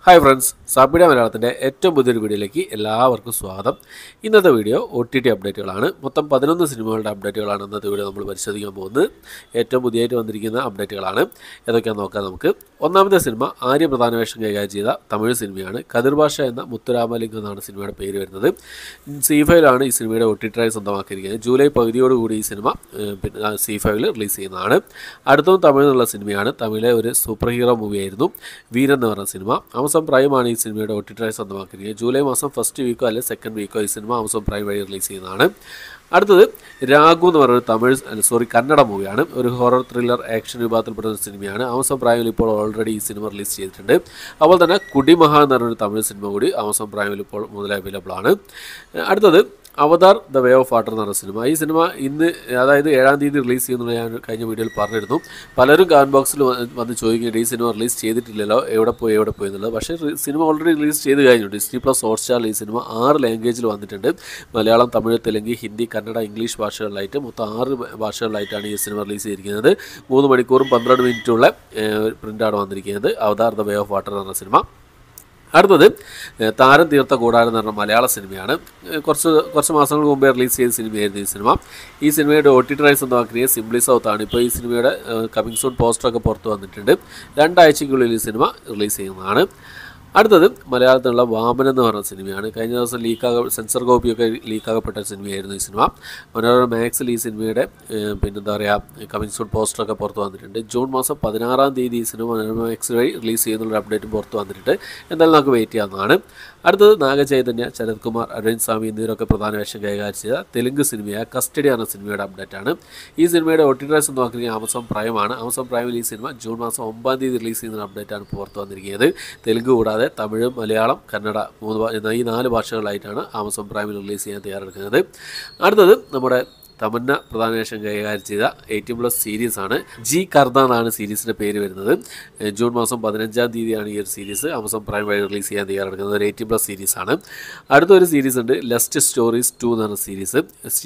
hi friends സാപ്പിഡ മലയാളത്തിൻ്റെ ഏറ്റവും പുതിയൊരു വീഡിയോയിലേക്ക് എല്ലാവർക്കും സ്വാഗതം ഇന്നത്തെ വീഡിയോ ഒ ടി ടി അപ്ഡേറ്റുകളാണ് മൊത്തം പതിനൊന്ന് സിനിമകളുടെ അപ്ഡേറ്റുകളാണ് ഇന്നത്തെ വീഡിയോ നമ്മൾ പരിശോധിക്കാൻ പോകുന്നത് ഏറ്റവും പുതിയതായിട്ട് വന്നിരിക്കുന്ന അപ്ഡേറ്റുകളാണ് ഏതൊക്കെയാണെന്ന് നോക്കാം നമുക്ക് ഒന്നാമത്തെ സിനിമ ആര്യ പ്രധാന വേഷം കൈകാര്യം ചെയ്ത തമിഴ് സിനിമയാണ് കതിർ ഭാഷ എന്ന മുത്തുരാമലിംഗ് എന്നാണ് സിനിമയുടെ പേര് വരുന്നത് സി ഫൈവിലാണ് ഈ സിനിമയുടെ ഒ ടി ടി സ്വന്തമാക്കിയിരിക്കുന്നത് ജൂലൈ പകുതിയോടുകൂടി ഈ സിനിമ ഏഹ്, പിന്നെ സി ഫൈവിൽ റിലീസ് ചെയ്യുന്നതാണ് അടുത്തതും തമിഴ് എന്നുള്ള സിനിമയാണ് തമിഴിലെ ഒരു സൂപ്പർ ഹീറോ മൂവിയായിരുന്നു വീരൻ എന്ന് പറഞ്ഞ സിനിമ ആമസോൺ പ്രൈമാണ് ഈ സിനിമയുടെ ഒ ടി ടി സ്വന്തമാക്കിയിരിക്കുന്നത് ജൂലൈ മാസം ഫസ്റ്റ് വീക്കോ അല്ലെങ്കിൽ സെക്കൻഡ് വീക്കോ ഈ സിനിമ ആമസോൺ പ്രൈം വഴി റിലീസ് ചെയ്യുന്നതാണ് അടുത്തത് രാഘു എന്ന് പറയുന്ന ഒരു തമിഴ് അല്ല സോറി കന്നഡ മൂവിയാണ് ഒരു ഹൊറർ ത്രില്ലർ ആക്ഷൻ വിഭാഗത്തിൽപ്പെടുന്ന ഒരു സിനിമയാണ് ആമസോൺ പ്രൈമിൽ ഇപ്പോൾ ഓൾറെഡി ഈ സിനിമ റിലീസ് ചെയ്തിട്ടുണ്ട് അതുപോലെ തന്നെ കുടിമഹ എന്ന് പറയുന്ന ഒരു തമിഴ് സിനിമ കൂടി ആമസോൺ പ്രൈമിൽ ഇപ്പോൾ മുതൽ അവൈലബിൾ ആണ് അടുത്തത് Avatar the way of water എന്ന് പറഞ്ഞ സിനിമ ഈ സിനിമ ഇന്ന് അതായത് ഏഴാം തീയതി റിലീസ് ചെയ്യുന്നത് ഞാൻ കഴിഞ്ഞ വീഡിയോയിൽ പറഞ്ഞിരുന്നു പലരും കമൻറ്റ് ബോക്സിൽ വന്ന് ചോദിക്കുന്നുണ്ട് ഈ സിനിമ റിലീസ് ചെയ്തിട്ടില്ലല്ലോ എവിടെ പോയി എവിടെ പോയി എന്നുള്ളത് പക്ഷേ റി- സിനിമ ഓൾറെഡി റിലീസ് ചെയ്ത് കഴിഞ്ഞു ഡിസ്നി പ്ലസ് ഹോട്ട്സ്റ്റാറിൽ ഈ സിനിമ ആറ് ലാംഗ്വേജിൽ വന്നിട്ടുണ്ട് മലയാളം തമിഴ് തെലുങ്ക് ഹിന്ദി കന്നഡ ഇംഗ്ലീഷ് ഭാഷകളിലായിട്ട് മൊത്തം ആറ് ഭാഷകളിലായിട്ടാണ് ഈ സിനിമ റിലീസ് ചെയ്തിരിക്കുന്നത് മൂന്ന് മണിക്കൂറും പന്ത്രണ്ട് മിനിറ്റുള്ള പ്രിൻ്റാണ് വന്നിരിക്കുന്നത് Avatar the way of water എന്ന സിനിമ അടുത്തത് ഏഹ്, താരം തീർത്ത കൂടാരം എന്ന് പറഞ്ഞ മലയാള സിനിമയാണ് ഏഹ്, കുറച്ച് കുറച്ച് മാസങ്ങൾക്ക് മുമ്പേ റിലീസ് ചെയ്ത സിനിമയായിരുന്നു ഈ സിനിമ ഈ സിനിമയുടെ ഒ ടി ട്രൈസ് സ്വന്തമാക്കിയ സിംപ്ലി സൗത്ത് ആണ് ഇപ്പോൾ ഈ സിനിമയുടെ കമ്മിങ് സൂൺ പോസ്റ്ററൊക്കെ പുറത്ത് വന്നിട്ടുണ്ട് രണ്ടാഴ്ചയ്ക്കുള്ളിൽ ഈ സിനിമ റിലീസ് ചെയ്യുന്നതാണ് അടുത്തത് മലയാളത്തിലുള്ള വാമൻ എന്ന് പറഞ്ഞ സിനിമയാണ് കഴിഞ്ഞ ദിവസം ലീക്കാക സെൻസർ കോപ്പിയൊക്കെ ലീക്കാകപ്പെട്ട സിനിമയായിരുന്നു ഈ സിനിമ മനോരമ മാക്സിൽ ഈ സിനിമയുടെ ഏഹ്, പിന്നെന്താ പറയുക കമ്മിങ് സൂൺ പോസ്റ്ററൊക്കെ പുറത്ത് വന്നിട്ടുണ്ട് ജൂൺ മാസം പതിനാറാം തീയതി ഈ സിനിമ മനോരമ മാക്സ് വഴി റിലീസ് ചെയ്യുന്നുള്ള അപ്ഡേറ്റും പുറത്ത് വന്നിട്ടുണ്ട് എന്തായാലും നമുക്ക് വെയിറ്റ് ചെയ്യാവുന്നതാണ് അടുത്തത് നാഗചൈതന്യ ശരത് കുമാർ അരവിന്ദ് സ്വാമി എന്നിവരൊക്കെ പ്രധാന വേഷം കൈകാര്യം ചെയ്ത തെലുങ്ക് സിനിമയായ കസ്റ്റഡി എന്ന സിനിമയുടെ അപ്ഡേറ്റ് ആണ് ഈ സിനിമയുടെ ഒ ടി ഡ്രസ് നോക്കുന്നത് ആമസോൺ പ്രൈമാണ് ആമസോൺ പ്രൈമിൽ ഈ സിനിമ ജൂൺ മാസം ഒമ്പതാം തീയതി റിലീസ് ചെയ്യുന്ന അപ്ഡേറ്റ് ആണ് ഇപ്പോൾ പുറത്ത് വന്നിരിക്കുന്നത് തെലുങ്ക് കൂടാതെ തമിഴ് മലയാളം കന്നഡ മൂന്ന് ഭാ- എന്ന ഈ നാല് ഭാഷകളിലായിട്ടാണ് ആമസോൺ പ്രൈമിൽ റിലീസ് ചെയ്യാൻ തയ്യാറെടുക്കുന്നത് അടുത്തത് നമ്മുടെ തമന്ന പ്രധാന വേഷം കൈകാര്യം ചെയ്ത എയ്റ്റീൻ പ്ലസ് സീരീസ് ആണ് ജി കർദ എന്നാണ് സീരീസിൻ്റെ പേര് വരുന്നത് ഏഹ് ജൂൺ മാസം പതിനഞ്ചാം തീയതിയാണ് ഈ ഒരു സീരീസ് ആമസോൺ പ്രൈം വഴി റിലീസ് ചെയ്യാൻ തയ്യാറെടുക്കുന്നത് ഒരു എയ്റ്റീൻ പ്ലസ് സീരീസ് ആണ് അടുത്തൊരു സീരീസ് ഉണ്ട് ലെസ്റ്റ് സ്റ്റോറീസ് ടു എന്ന് പറഞ്ഞ സീരീസ്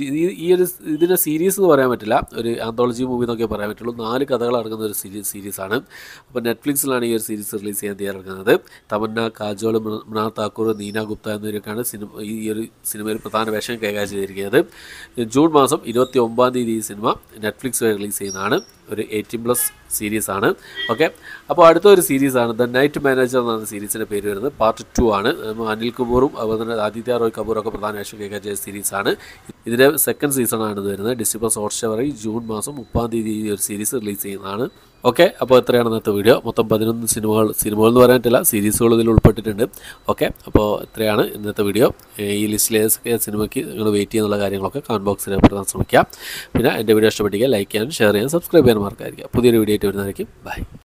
ഈ ഒരു ഇതിൻ്റെ സീരീസ് എന്ന് പറയാൻ പറ്റില്ല ഒരു ആന്തോളജി മൂവി എന്നൊക്കെ പറയാൻ പറ്റുള്ളൂ നാല് കഥകൾ അടങ്ങുന്ന ഒരു സീരീസ് സീരീസാണ് അപ്പോൾ നെറ്റ്ഫ്ലിക്സിലാണ് ഈ ഒരു സീരീസ് റിലീസ് ചെയ്യാൻ തയ്യാറെടുക്കുന്നത് തമന്ന കാജോൾ മൃ- മൃണാൾ താക്കൂർ നീന ഗുപ്ത എന്നിവരൊക്കെയാണ് സിനിമ ഈ ഒരു സിനിമയിൽ പ്രധാന വേഷം കൈകാര്യം ചെയ്തിരിക്കുന്നത് ജൂൺ മാസം ഇരുപത്തി ഒമ്പതാം തീയതി ഈ സിനിമ നെറ്റ്ഫ്ലിക്സ് വഴി റിലീസ് ചെയ്യുന്നതാണ് ഒരു എയ്റ്റീൻ പ്ലസ് സീരീസ് ആണ് ഓക്കെ അപ്പോൾ അടുത്ത ഒരു സീരീസാണ് ദ നൈറ്റ് മാനേജർ എന്നാണ് സീരീസിൻ്റെ പേര് വരുന്നത് പാർട്ട് ടു ആണ് ഉം, അനിൽ കപൂറും അതുപോലെ തന്നെ ആദിത്യ റോയ് കപൂറും ഒക്കെ പ്രധാന വേഷം കൈകാര്യം ചെയ്ത സീരീസാണ് ഇതിൻ്റെ സെക്കൻഡ് സീസണാണ് ഇത് വരുന്നത് ഡിസ്നി പ്ലസ് ഹോട്ട്സ്റ്റാർ വഴി ജൂൺ മാസം മുപ്പതാം തീയതി ഈ ഒരു സീരീസ് റിലീസ് ചെയ്യുന്നതാണ് ഓക്കെ അപ്പോൾ എത്രയാണ് ഇന്നത്തെ വീഡിയോ മൊത്തം പതിനൊന്ന് സിനിമകൾ സിനിമകൾ എന്ന് പറയാനിട്ടില്ല സീരീസുകൾ ഇതിൽ ഉൾപ്പെട്ടിട്ടുണ്ട് ഓക്കെ അപ്പോൾ ഇത്രയാണ് ഇന്നത്തെ വീഡിയോ ഏഹ് ഈ ലിസ്റ്റിലെ ഏതൊക്കെ സിനിമയ്ക്ക് നിങ്ങൾ വെയിറ്റ് ചെയ്യുന്നുള്ള കാര്യങ്ങളൊക്കെ കമൻറ്റ് ബോക്സിൽ രേഖപ്പെടുത്താൻ ശ്രമിക്കാം പിന്നെ എൻ്റെ വീഡിയോ ഇഷ്ടപ്പെട്ടിരിക്കുക ലൈക്ക് ചെയ്യാനും ഷെയർ ചെയ്യാനും സബ്സ്ക്രൈബ് ചെയ്യാനും മറക്കാതിരിക്കുക പുതിയൊരു വീഡിയോ ആയിട്ട് വരുന്നതായിരിക്കും ബൈ